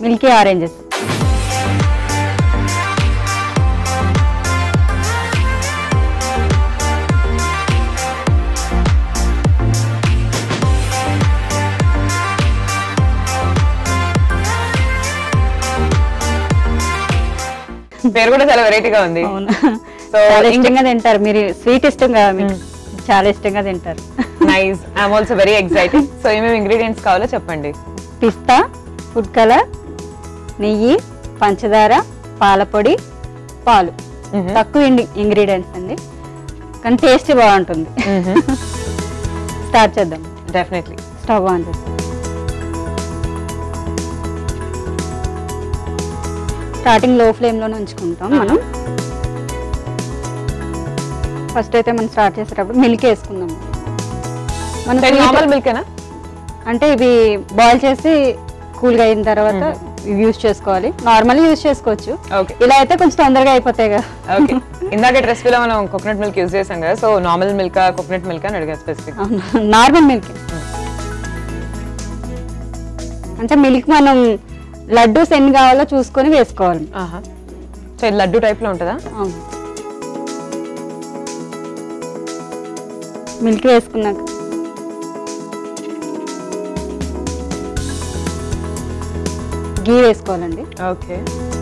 Milky oranges పేరు కూడా చాలా వెరైటీగా ఉంది అవును So, చాలా ఇంకా- ఇష్టంగా తింటారు మీరు స్వీట్ ఇష్టం కదా మీకు చాలా ఇష్టంగా తింటారు nice I'm also very excited so ఏమేమి ఇంగ్రీడియంట్స్ కావాలో చెప్పండి పిస్తా ఫుడ్ కలర్ నెయ్యి పంచదార పాలపొడి పాలు Mhm. తక్కువ ఇంగ్రీడియంట్స్ అండి కానీ టేస్ట్ బాగుంటుంది స్టార్ట్ చేద్దాం డెఫినెట్లీ స్టవ్ ఆన్ చేస్తాం స్టార్టింగ్ లో ఫ్లేమ్లోనే ఉంచుకుంటాం మనం ఫస్ట్ అయితే మనం స్టార్ట్ చేసేటప్పుడు మిల్క్ వేసుకుందాం మనం sweet- నార్మల్ మిల్కేనా అంటే ఇవి బాయిల్ చేసి కూల్గా అయిన తర్వాత ఇవి యూజ్ చేసుకోవాలి నార్మల్ యూజ్ చేసుకోవచ్చు ఓకే ఇలా అయితే కొంచెం తొందరగా అయిపోతాయి కదా ఓకే ఇందాక రెసిపీలో మనం కోకోనట్ మిల్క్ యూజ్ చేసాం కదా so normal milk coconut milk అని అడిగా స్పెసిఫిక్ నార్మల్ మిల్క్ అంటే మిల్క్ మనం లడ్డూస్ ఎన్ని కావాలో చూసుకొని వేసుకోవాలి సో ఇది లడ్డు టైప్ లో ఉంటుందా అవును మిల్క్ వేసుకున్నాక గీ వేసుకోవాలండి ఓకే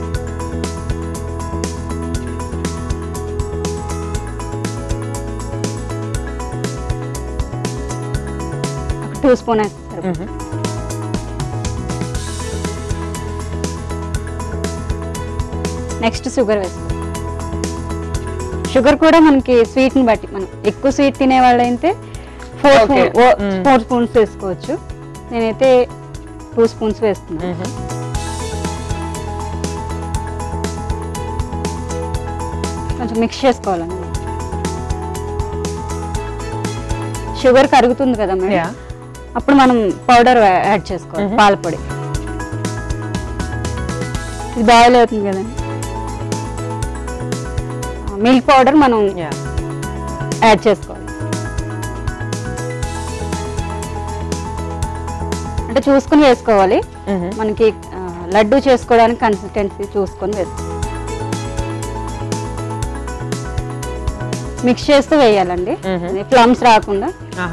ఒక టూ స్పూన్ వేస్తారు నెక్స్ట్ షుగర్ వేసుకోవాలి షుగర్ కూడా మనకి స్వీట్ ని బట్టి మనం ఎక్కువ స్వీట్ తినే వాళ్ళైతే four Okay. Mm. Four spoons వేసుకోవచ్చు నేనైతే టూ స్పూన్స్ వేస్తున్నాను కొంచెం మిక్స్ చేసుకోవాలండి షుగర్ కరుగుతుంది కదా మేడం యా అప్పుడు మనం పౌడర్ యాడ్ చేసుకోవాలి Mhm. పాల పొడి ఇది బాయిల్ అవుతుంది కదండి మిల్క్ పౌడర్ మనం యా యాడ్ చేసుకోవాలి అంటే చూసుకుని వేసుకోవాలి మనకి ఆ, లడ్డు చేసుకోవడానికి కన్సిస్టెన్సీ చూసుకొని వేసుకోవాలి మిక్స్ చేస్తూ వేయాలండి Mhm. ఫ్లమ్స్ రాకుండా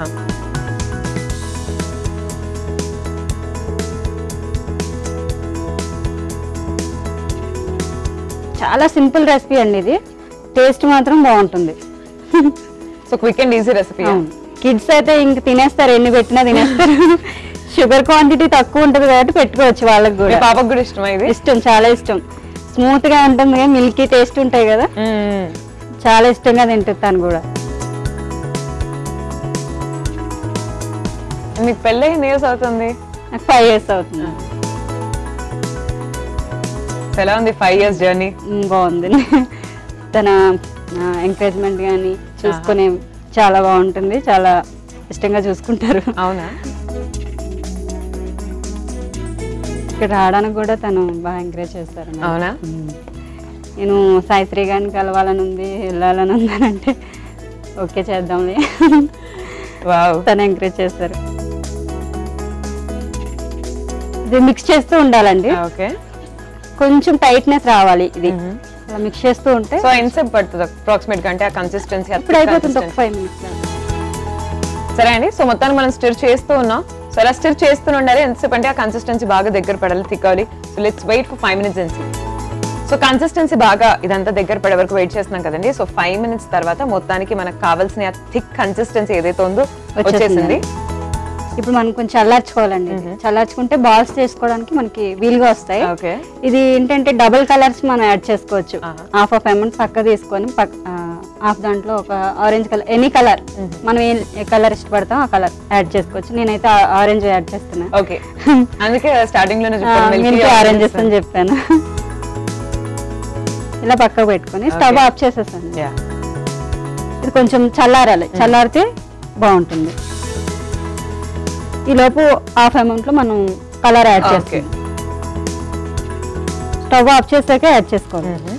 చాలా సింపుల్ రెసిపీ అండి ఇది టేస్ట్ మాత్రం బాగుంటుంది so quick and easy recipe kids అయితే ఇంక తినేస్తారు ఎన్ని పెట్టినా తినేస్తారు షుగర్ క్వాంటిటీ తక్కువ ఉంటుంది కాబట్టి పెట్టుకోవచ్చు వాళ్ళకి మీ కూడా పాపకు కూడా ఇష్టమా ఇది ఇష్టం చాలా ఇష్టం స్మూత్ గా ఉంటుంది మిల్కీ టేస్ట్ ఉంటాయి కదా మ్మ్. చాలా ఇష్టంగా తింటుంది తను కూడా మీకు పెళ్ళి ఎన్ని ఇయర్స్ అవుతుంది నాకు ఫైవ్ ఇయర్స్ అవుతుంది సో ఎలా ఉంది ఫైవ్ ఇయర్స్ జర్నీ ఉమ్, బాగుంది తన ఎంకరేజ్మెంట్ కానీ చూసుకునే చాలా బాగుంటుంది చాలా ఇష్టంగా చూసుకుంటారు అవునా ఇక్కడ రావడానికి కూడా తను బాగా ఎంకరేజ్ చేస్తారు మేడం. అవునా ఉమ్. నేను సాయిశ్రీ గారిని కలవాలని ఉంది వెళ్ళాలని ఉందనంటే ఓకే చేద్దాంలే వావ్ తను ఎంకరేజ్ చేస్తారు ఇది మిక్స్ చేస్తూ ఉండాలండి ఓకే కొంచెం టైట్నెస్ రావాలి ఇది అలా మిక్స్ చేస్తూ ఉంటే సో ఎంతసేపు పడుతుంది అప్రాక్సిమేట్ గా అంటే ఆ కన్సిస్టెన్సీ ఇప్పుడు అయిపోతుంది ఒక ఫైవ్ మినిట్స్ సరే అండి సో మొత్తాన్ని మనం స్టిర్ చేస్తూ ఉన్నాం సో అలా స్టిర్ చేస్తూ ఉండాలి ఎంతసేపు అంటే ఆ కన్సిస్టెన్సీ బాగా దగ్గర పడాలి తిక్కాలి so let's wait for five minutes and so consistency బాగా ఇదంతా దగ్గర పడే వరకు వెయిట్ చేస్తున్నాం కదండి సో ఫైవ్ మినిట్స్ తర్వాత మొత్తానికి మనకు కావాల్సిన థిక్ కన్సిస్టెన్సీ ఏదైతే ఉందో వచ్చేసింది ఇప్పుడు మనం కొంచెం చల్లార్చుకోవాలండి ఇది. చల్లార్చుకుంటే బాల్స్ చేసుకోవడానికి మనకి వీలుగా వస్తాయి ఓకే ఇది ఏంటంటే డబుల్ కలర్స్ మనం యాడ్ చేసుకోవచ్చు ఆహా. హాఫ్ ఆఫ్ అమౌంట్ పక్క తీసుకొని హాఫ్ దాంట్లో ఒక ఆరెంజ్ కలర్ ఎనీ కలర్ మనం ఏ కలర్ ఇష్టపడతాం ఆ కలర్ యాడ్ చేసుకోవచ్చు నేనైతే ఆరెంజ్ యాడ్ చేస్తున్నా ఓకే అందుకే స్టార్టింగ్ లోనే చెప్పాను మిల్క్ milky ఆరెంజెస్ అని చెప్పాను ఇలా పక్కకు పెట్టుకొని స్టవ్ Okay. ఆఫ్ చేసేసాను Yeah. ఇది కొంచెం చల్లారాలి చల్లారితే బాగుంటుంది ఈ లోపు హాఫ్ అమౌంట్ లో మనం కలర్ యాడ్ Okay. చేస్తాం స్టవ్ ఆఫ్ చేసాక యాడ్ చేసుకోవాలి Mhm.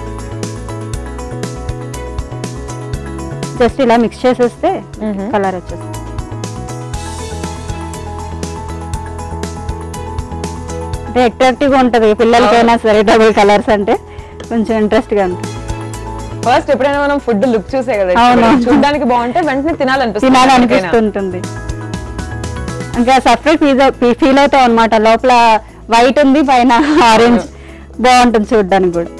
జస్ట్ ఇలా మిక్స్ చేసేస్తే Mhm. కలర్ వచ్చేస్తుంది అంటే అట్రాక్టివ్గా ఉంటుంది పిల్లలకైనా సరే డబుల్ కలర్స్ అంటే కొంచెం ఇంట్రెస్ట్గా ఉంటుంది ఫస్ట్ ఎప్పుడైనా మనం ఫుడ్ లుక్ చూసే కదా అవును. చూడడానికి బాగుంటే వెంటనే తినాలనిపిస్తుంది తినాలనిపిస్తుంటుంది ఇంకా సపరేట్ ఫీల్ ఫీల్ అవుతాం అనమాట లోపల వైట్ ఉంది పైన ఆరెంజ్ బాగుంటుంది చూడడానికి కూడా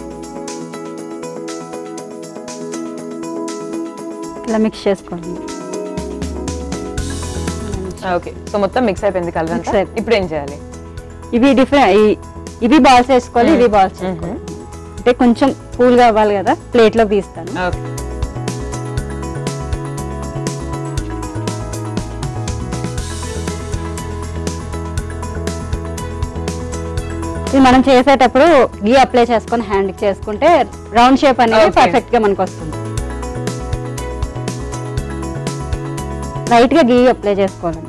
ఇలా మిక్స్ చేసుకోండి ఓకే సో మొత్తం మిక్స్ అయిపోయింది కలర్ అంతా Mix అయిపోయింది. ఇప్పుడు ఏం చేయాలి ఇవి డిఫరెంట్ ఇవి బాల్స్ వేసుకోవాలి ఇవి బాల్స్ చేసుకోవాలి అంటే కొంచెం కూల్గా అవ్వాలి కదా ప్లేట్లోకి తీస్తాను ఓకే ఇది మనం చేసేటప్పుడు గీ అప్లై చేసుకొని హ్యాండ్కి చేసుకుంటే రౌండ్ షేప్ అనేది Okay. పర్ఫెక్ట్ గా మనకు వస్తుంది లైట్ గా గీ అప్లై చేసుకోవాలండి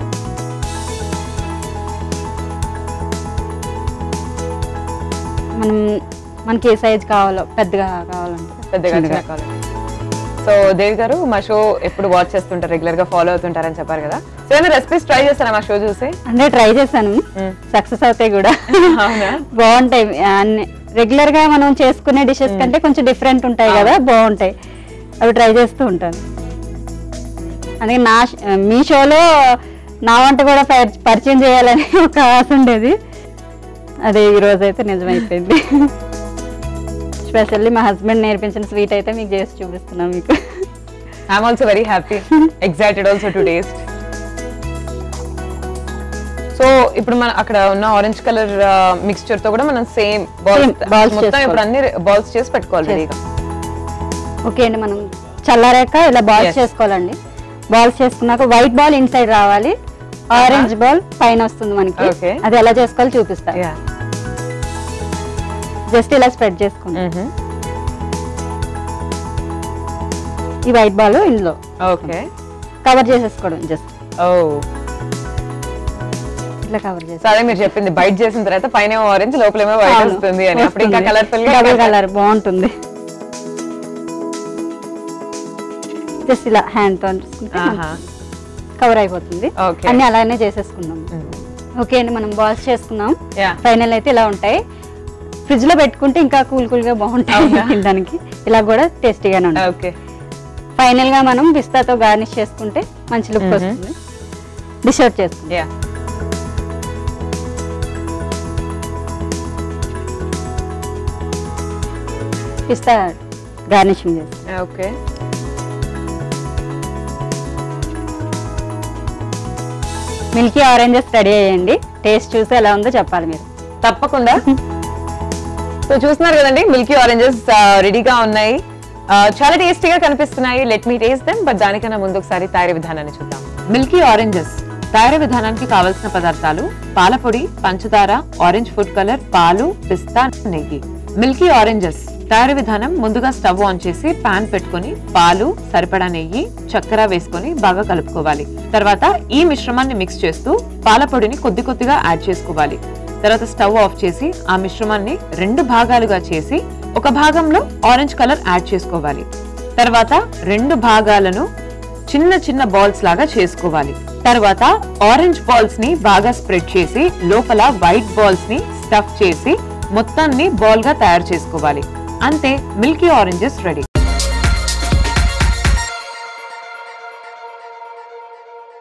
మనం మనకి ఏ సైజ్ కావాలో పెద్దగా కావాలంటే పెద్దగా చిన్నగా. చిన్న కావాలి సో దేవి గారు మా షో ఎప్పుడు వాచ్ చేస్తుంటారు రెగ్యులర్ గా ఫాలో అవుతుంటారని చెప్పారు కదా సో ఏమైనా రెసిపీస్ ట్రై చేస్తారా మా షో చూసి అంటే ట్రై చేశాను Mm. సక్సెస్ అవుతాయి కూడా అవునా? బాగుంటాయి అన్ని రెగ్యులర్ గా మనం చేసుకునే డిషెస్ కంటే కొంచెం డిఫరెంట్ ఉంటాయి కదా బాగుంటాయి అవి ట్రై చేస్తూ ఉంటాను అందుకే నా ష- మీ షోలో నా వంట కూడా పరి- పరిచయం చేయాలని ఒక ఆశ ఉండేది అదే ఈ రోజు అయితే నిజమైపోయింది స్పెషల్లీ మా హస్బెండ్ నేర్పించిన స్వీట్ అయితే మీకు చేసి చూపిస్తున్నాం మీకు I'm also very happy excited also to taste so ఇప్పుడు మన అక్కడ ఉన్న ఆరెంజ్ కలర్ మిక్స్చర్ తో కూడా మనం సేమ్ బాల్స్ Same, balls మొత్తం ఇప్పుడు చేసుకోవాలి. అన్ని బాల్స్ చేసి పెట్టుకోవాలి రెడీగా ఓకే అండి మనం చల్లారాక ఇలా బాల్స్ Yes. చేసుకోవాలండి బాల్స్ చేసుకున్నాక వైట్ బాల్ ఇన్ సైడ్ రావాలి ఆరెంజ్ బాల్ పైన వస్తుంది మనకి Okay. అది ఎలా చేసుకోవాలో చూపిస్తా యా జస్ట్ ఇలా స్ప్రెడ్ చేసుకోండి ఈ వైట్ బాల్ ఇందులో ఓకే కవర్ చేసేసుకోవడం జస్ట్ ఓ ఇట్లా కవర్ చేసి సో అదే మీరు చెప్పింది బైట్ చేసిన తర్వాత పైన ఆరెంజ్ లోపలేమో వైట్ వస్తుంది అని అప్పుడు ఇంకా కలర్ఫుల్ గా డబుల్ కలర్ బాగుంటుంది జస్ట్ ఇలా హ్యాండ్ తో ఆహా. కవర్ అయిపోతుంది Okay. అన్ని అలానే చేసేసుకున్నాం ఓకే అండి మనం బాల్స్ చేసుకున్నాం Yeah. ఫైనల్ అయితే ఇలా ఉంటాయి ఫ్రిడ్జ్ లో పెట్టుకుంటే ఇంకా కూల్ కూల్ గా బాగుంటాయి అవునా? తినడానికి ఇలా కూడా టేస్టీగానే ఉంటాయి ఓకే ఫైనల్ గా మనం పిస్తాతో గార్నిష్ చేసుకుంటే మంచి లుక్ వస్తుంది డిష్ అవుట్ చేసుకుంటాం యా పిస్తా గార్నిషింగ్ చేస్తాం ఓకే మిల్కీ ఆరెంజెస్ రెడీ అయ్యండి టేస్ట్ చూసి ఎలా ఉందో చెప్పాలి మీరు తప్పకుండా సో చూస్తున్నారు కదండి మిల్కీ ఆరెంజెస్ రెడీగా ఉన్నాయి ఆ, చాలా టేస్టీగా కనిపిస్తున్నాయి let me taste them but దానికన్నా ముందు ఒకసారి తయారీ విధానాన్ని చూద్దాం మిల్కీ ఆరెంజెస్ తయారీ విధానానికి కావలసిన పదార్థాలు పాలపొడి పంచదార ఆరెంజ్ ఫుడ్ కలర్ పాలు పిస్తా నెయ్యి మిల్కీ ఆరెంజెస్ తయారీ విధానం ముందుగా స్టవ్ ఆన్ చేసి పాన్ పెట్టుకొని పాలు సరిపడా నెయ్యి చక్కెర వేసుకొని బాగా కలుపుకోవాలి తర్వాత ఈ మిశ్రమాన్ని మిక్స్ చేస్తూ పాలపొడిని కొద్ది కొద్దిగా యాడ్ చేసుకోవాలి తర్వాత స్టవ్ ఆఫ్ చేసి ఆ మిశ్రమాన్ని రెండు భాగాలుగా చేసి ఒక భాగంలో ఆరెంజ్ కలర్ యాడ్ చేసుకోవాలి తర్వాత రెండు భాగాలను చిన్న చిన్న బాల్స్ లాగా చేసుకోవాలి తర్వాత ఆరెంజ్ బాల్స్ ని బాగా స్ప్రెడ్ చేసి లోపల వైట్ బాల్స్ ని స్టఫ్ చేసి మొత్తాన్ని బాల్ గా తయారు చేసుకోవాలి అంతే మిల్కీ ఆరెంజెస్ రెడీ